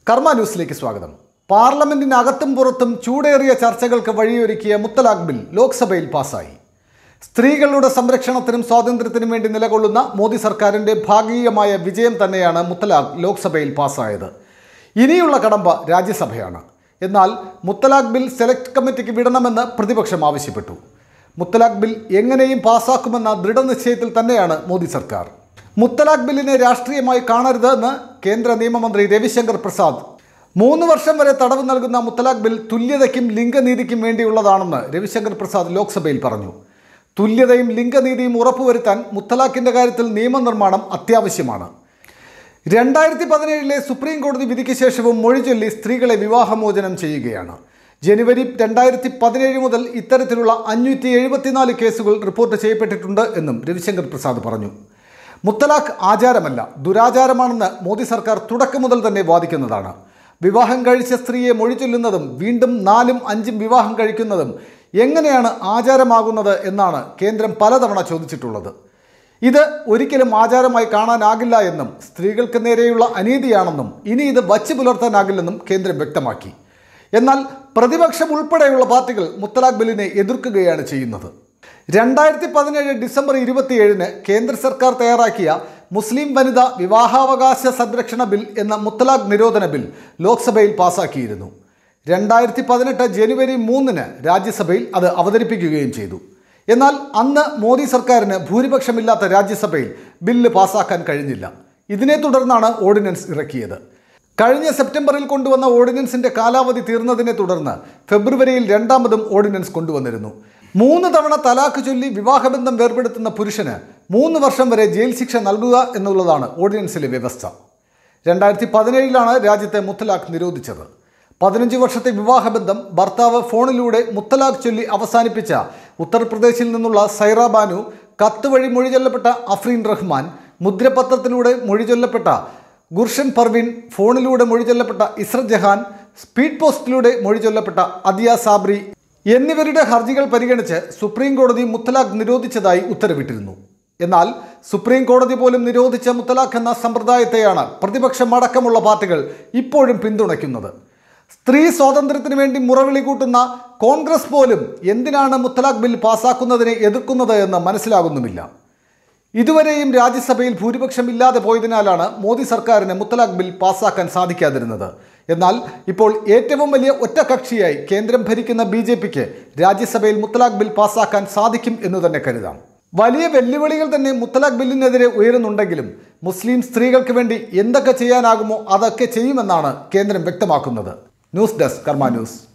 കർമ്മ ന്യൂസിലേക്ക് സ്വാഗതം പാർലമെന്റിനകത്തും പുറത്തും ചൂടേറിയ ചർച്ചകൾക്ക് വഴിയൊരുക്കിയ മുത്തലാഖ് ബിൽ ലോക്സഭയിൽ പാസായി സ്ത്രീകളുടെ സംരക്ഷണത്തിനും സ്വാതന്ത്ര്യത്തിനും വേണ്ടി നിലകൊള്ളുന്ന മോദി സർക്കാരിന്റെ ഭാഗികമായ വിജയം തന്നെയാണ് മുത്തലാഖ് ലോക്സഭയിൽ പാസ്സായത് ഇനിയുള്ള കടമ്പ രാജ്യസഭയാണ് എന്നാൽ മുത്തലാഖ് ബിൽ സെലക്ട് കമ്മിറ്റിക്ക് വിടണമെന്ന് പ്രതിപക്ഷം ആവശ്യപ്പെട്ടു മുത്തലാഖ് ബിൽ എങ്ങനെയും പാസ്സാക്കുമെന്ന ദൃഢനിശ്ചയത്തിൽ തന്നെയാണ് മോദി സർക്കാർ മുത്തലാഖ് ബില്ലിനെ രാഷ്ട്രീയമായി കാണരുതെന്ന് കേന്ദ്ര നിയമമന്ത്രി രവിശങ്കർ പ്രസാദ് മൂന്ന് വർഷം വരെ തടവ് നൽകുന്ന മുത്തലാഖ് ബിൽ തുല്യതയ്ക്കും ലിംഗനീതിക്കും വേണ്ടിയുള്ളതാണെന്ന് രവിശങ്കർ പ്രസാദ് ലോക്സഭയിൽ പറഞ്ഞു തുല്യതയും ലിംഗനീതിയും ഉറപ്പുവരുത്താൻ മുത്തലാഖിന്റെ കാര്യത്തിൽ നിയമനിർമ്മാണം അത്യാവശ്യമാണ് രണ്ടായിരത്തി പതിനേഴിലെ സുപ്രീം കോടതി വിധിക്ക് ശേഷവും മൊഴിചൊല്ലി സ്ത്രീകളെ വിവാഹമോചനം ചെയ്യുകയാണ് ജനുവരി രണ്ടായിരത്തി പതിനേഴ് മുതൽ ഇത്തരത്തിലുള്ള അഞ്ഞൂറ്റി എഴുപത്തിനാല് കേസുകൾ റിപ്പോർട്ട് ചെയ്യപ്പെട്ടിട്ടുണ്ട് എന്നും രവിശങ്കർ പ്രസാദ് പറഞ്ഞു മുത്തലാഖ് ആചാരമല്ല ദുരാചാരമാണെന്ന് മോദി സർക്കാർ തുടക്കം മുതൽ തന്നെ വാദിക്കുന്നതാണ് വിവാഹം കഴിച്ച സ്ത്രീയെ മൊഴിചൊല്ലുന്നതും വീണ്ടും നാലും അഞ്ചും വിവാഹം കഴിക്കുന്നതും എങ്ങനെയാണ് ആചാരമാകുന്നത് എന്നാണ് കേന്ദ്രം പലതവണ ചോദിച്ചിട്ടുള്ളത് ഇത് ഒരിക്കലും ആചാരമായി കാണാനാകില്ല എന്നും സ്ത്രീകൾക്ക് നേരെയുള്ള അനീതിയാണെന്നും ഇനി ഇത് വച്ചു പുലർത്താനാകില്ലെന്നും കേന്ദ്രം വ്യക്തമാക്കി എന്നാൽ പ്രതിപക്ഷം ഉൾപ്പെടെയുള്ള പാർട്ടികൾ മുത്തലാഖ് ബില്ലിനെ എതിർക്കുകയാണ് ചെയ്യുന്നത് രണ്ടായിരത്തി പതിനേഴ് ഡിസംബർ ഇരുപത്തിയേഴിന് കേന്ദ്ര സർക്കാർ തയ്യാറാക്കിയ മുസ്ലിം വനിതാ വിവാഹാവകാശ സംരക്ഷണ ബിൽ എന്ന മുത്തലാഖ് നിരോധന ബിൽ ലോക്സഭയിൽ പാസാക്കിയിരുന്നു രണ്ടായിരത്തി പതിനെട്ട് ജനുവരി മൂന്നിന് രാജ്യസഭയിൽ അത് അവതരിപ്പിക്കുകയും ചെയ്തു എന്നാൽ അന്ന് മോദി സർക്കാരിന് ഭൂരിപക്ഷമില്ലാത്ത രാജ്യസഭയിൽ ബില്ല് പാസാക്കാൻ കഴിഞ്ഞില്ല ഇതിനെ തുടർന്നാണ് ഓർഡിനൻസ് ഇറക്കിയത് കഴിഞ്ഞ സെപ്റ്റംബറിൽ കൊണ്ടുവന്ന ഓർഡിനൻസിന്റെ കാലാവധി തീർന്നതിനെ തുടർന്ന് ഫെബ്രുവരിയിൽ രണ്ടാമതും ഓർഡിനൻസ് കൊണ്ടുവന്നിരുന്നു മൂന്ന് തവണ തലാഖ് ചൊല്ലി വിവാഹബന്ധം വേർപെടുത്തുന്ന പുരുഷന് മൂന്ന് വർഷം വരെ ജയിൽ ശിക്ഷ നൽകുക എന്നുള്ളതാണ് ഓർഡിനൻസിലെ വ്യവസ്ഥ രണ്ടായിരത്തി പതിനേഴിലാണ് രാജ്യത്തെ മുത്തലാഖ് നിരോധിച്ചത് പതിനഞ്ച് വർഷത്തെ വിവാഹബന്ധം ഭർത്താവ് ഫോണിലൂടെ മുത്തലാഖ് ചൊല്ലി അവസാനിപ്പിച്ച ഉത്തർപ്രദേശിൽ നിന്നുള്ള സൈറ ബാനു കത്ത് വഴി മൊഴി ചൊല്ലപ്പെട്ട അഫ്രീൻ റഹ്മാൻ മുദ്രപത്രത്തിലൂടെ മൊഴി ചൊല്ലപ്പെട്ട ഗുർഷൻ പർവീൻ ഫോണിലൂടെ മൊഴി ചൊല്ലപ്പെട്ട ഇസ്രത് ജഹാൻ സ്പീഡ് പോസ്റ്റിലൂടെ മൊഴി ചൊല്ലപ്പെട്ട അദിയ സാബ്രി എന്നിവരുടെ ഹർജികൾ പരിഗണിച്ച് സുപ്രീം കോടതി മുത്തലാഖ് നിരോധിച്ചതായി ഉത്തരവിട്ടിരുന്നു എന്നാൽ സുപ്രീം കോടതി പോലും നിരോധിച്ച മുത്തലാഖ് എന്ന സമ്പ്രദായത്തെയാണ് പ്രതിപക്ഷം അടക്കമുള്ള പാർട്ടികൾ ഇപ്പോഴും പിന്തുണയ്ക്കുന്നത് സ്ത്രീ സ്വാതന്ത്ര്യത്തിന് വേണ്ടി മുറവിളി കൂട്ടുന്ന കോൺഗ്രസ് പോലും എന്തിനാണ് മുത്തലാഖ് ബിൽ പാസാക്കുന്നതിനെ എതിർക്കുന്നത് എന്ന് മനസ്സിലാകുന്നുമില്ല ഇതുവരെയും രാജ്യസഭയിൽ ഭൂരിപക്ഷം ഇല്ലാതെ പോയതിനാലാണ് മോദി സർക്കാരിന് മുത്തലാഖ് ബിൽ പാസ്സാക്കാൻ സാധിക്കാതിരുന്നത് എന്നാൽ ഇപ്പോൾ ഏറ്റവും വലിയ ഒറ്റകക്ഷിയായി കേന്ദ്രം ഭരിക്കുന്ന ബി ജെ പിക്ക് രാജ്യസഭയിൽ മുത്തലാഖ് ബിൽ പാസ്സാക്കാൻ സാധിക്കും എന്ന് തന്നെ കരുതാം വലിയ വെല്ലുവിളികൾ തന്നെ മുത്തലാഖ് ബില്ലിനെതിരെ ഉയരുന്നുണ്ടെങ്കിലും മുസ്ലിം സ്ത്രീകൾക്ക് വേണ്ടി എന്തൊക്കെ ചെയ്യാനാകുമോ അതൊക്കെ ചെയ്യുമെന്നാണ് കേന്ദ്രം വ്യക്തമാക്കുന്നത് ന്യൂസ് ഡെസ്ക് കർമ്മ ന്യൂസ്